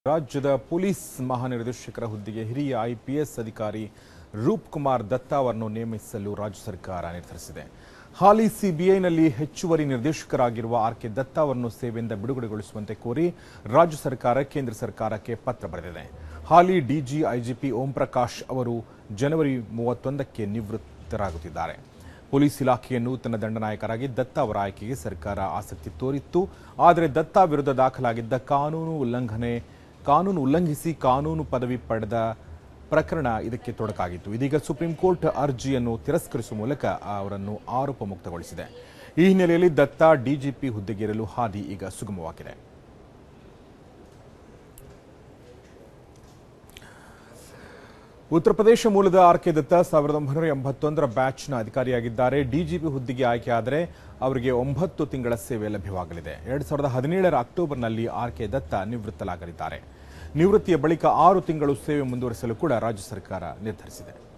ರಾಜ್ಯದ ಪೊಲೀಸ್ ಮಹಾನಿರ್ದೇಶಕರ ಹುದ್ದೆಗೆ ಹಿರಿಯ ಐಪಿಎಸ್ ಅಧಿಕಾರಿ ರೂಪ್ ಕುಮಾರ್ ದತ್ತಾ ಅವರನ್ನು ನೇಮಿಸಲು ರಾಜ್ಯ ಸರ್ಕಾರ ನಿರ್ಧರಿಸಿದೆ ಹಾಲಿ ಸಿಬಿಐನಲ್ಲಿ ಹೆಚ್ಚುವರಿ ನಿರ್ದೇಶಕರಾಗಿರುವ ಆರ್ ಕೆ ದತ್ತಾ ಅವರನ್ನು ಸೇವೆಯಿಂದ ಬಿಡುಗಡೆಗೊಳಿಸುವಂತೆ ಕೋರಿ ರಾಜ್ಯ ಸರ್ಕಾರ ಕೇಂದ್ರ ಸರ್ಕಾರಕ್ಕೆ ಪತ್ರ ಬರೆದಿದೆ ಹಾಲಿ ಡಿಜಿ ಐಜಿಪಿ ಓಂ ಪ್ರಕಾಶ್ ಅವರು ಜನವರಿ ಮೂವತ್ತೊಂದಕ್ಕೆ ನಿವೃತ್ತರಾಗುತ್ತಿದ್ದಾರೆ ಪೊಲೀಸ್ ಇಲಾಖೆಯ ನೂತನ ದಂಡನಾಯಕರಾಗಿ ದತ್ತಾ ಅವರ ಆಯ್ಕೆಗೆ ಸರ್ಕಾರ ಆಸಕ್ತಿ ತೋರಿತ್ತು ಆದರೆ ದತ್ತಾ ವಿರುದ್ಧ ದಾಖಲಾಗಿದ್ದ ಕಾನೂನು ಉಲ್ಲಂಘನೆ ಕಾನೂನು ಉಲ್ಲಂಘಿಸಿ ಕಾನೂನು ಪದವಿ ಪಡೆದ ಪ್ರಕರಣ ಇದಕ್ಕೆ ತೊಡಕಾಗಿತ್ತು ಇದೀಗ ಸುಪ್ರೀಂ ಕೋರ್ಟ್ ಅರ್ಜಿಯನ್ನು ತಿರಸ್ಕರಿಸುವ ಮೂಲಕ ಅವರನ್ನು ಆರೋಪ ಮುಕ್ತಗೊಳಿಸಿದೆ ಈ ಹಿನ್ನೆಲೆಯಲ್ಲಿ ದತ್ತಾ ಡಿಜಿಪಿ ಹುದ್ದೆಗೇರಲು ಹಾದಿ ಈಗ ಸುಗಮವಾಗಿದೆ ಉತ್ತರ ಪ್ರದೇಶ ಮೂಲದ ಆರ್ ಕೆ ದತ್ತ ಸಾವಿರದ ಒಂಬೈನೂರ ಎಂಬತ್ತೊಂದರ ಬ್ಯಾಚ್ನ ಅಧಿಕಾರಿಯಾಗಿದ್ದಾರೆ ಡಿಜಿಪಿ ಹುದ್ದೆಗೆ ಆಯ್ಕೆಯಾದರೆ ಅವರಿಗೆ ಒಂಬತ್ತು ತಿಂಗಳ ಸೇವೆ ಲಭ್ಯವಾಗಲಿದೆ ಎರಡ್ ಸಾವಿರದ ಹದಿನೇಳರ ಅಕ್ಟೋಬರ್ನಲ್ಲಿ ಆರ್ ಕೆ ದತ್ತ ನಿವೃತ್ತಲಾಗಲಿದ್ದಾರೆ ನಿವೃತ್ತಿಯ ಬಳಿಕ ಆರು ತಿಂಗಳು ಸೇವೆ ಮುಂದುವರಿಸಲು ಕೂಡ ರಾಜ್ಯ ಸರ್ಕಾರ ನಿರ್ಧರಿಸಿದೆ